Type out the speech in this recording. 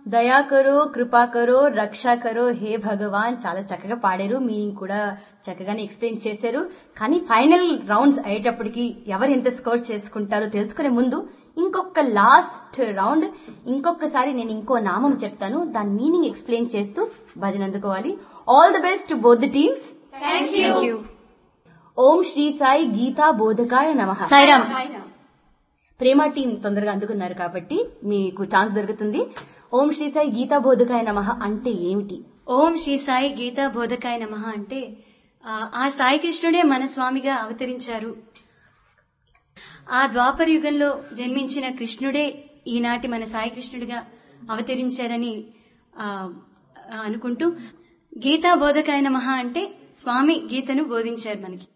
దయా కరో కృపా కరో రక్ష కరో హే భగవాన్ చాలా చక్కగా పాడారు మీనింగ్ కూడా చక్కగానే ఎక్స్ప్లెయిన్ చేశారు కానీ ఫైనల్ రౌండ్స్ అయ్యేటప్పటికి ఎవరు ఎంత స్కోర్ చేసుకుంటారో తెలుసుకునే ముందు ఇంకొక లాస్ట్ రౌండ్ ఇంకొకసారి నేను ఇంకో నామం చెప్తాను దాని మీనింగ్ ఎక్స్ప్లెయిన్ చేస్తూ భజన అందుకోవాలి all the best to both the teams thank you Om Shri Sai గీతా బోధకాయ నమ సాయిరామ్ ప్రేమ టీం తొందరగా అందుకున్నారు కాబట్టి మీకు ఛాన్స్ దొరుకుతుంది ఓం శ్రీ సాయి గీతా బోధకాయ నమ అంటే ఏమిటి ఓం శ్రీ సాయి గీతా బోధకాయ నమ అంటే ఆ, ఆ సాయి కృష్ణుడే మన స్వామిగా అవతరించారు ఆ ద్వాపర యుగంలో జన్మించిన కృష్ణుడే ఈనాటి మన సాయి కృష్ణుడిగా అవతరించారని ఆ, అనుకుంటూ గీతా బోధకాయ నమ అంటే స్వామి గీతను బోధించారు మనకి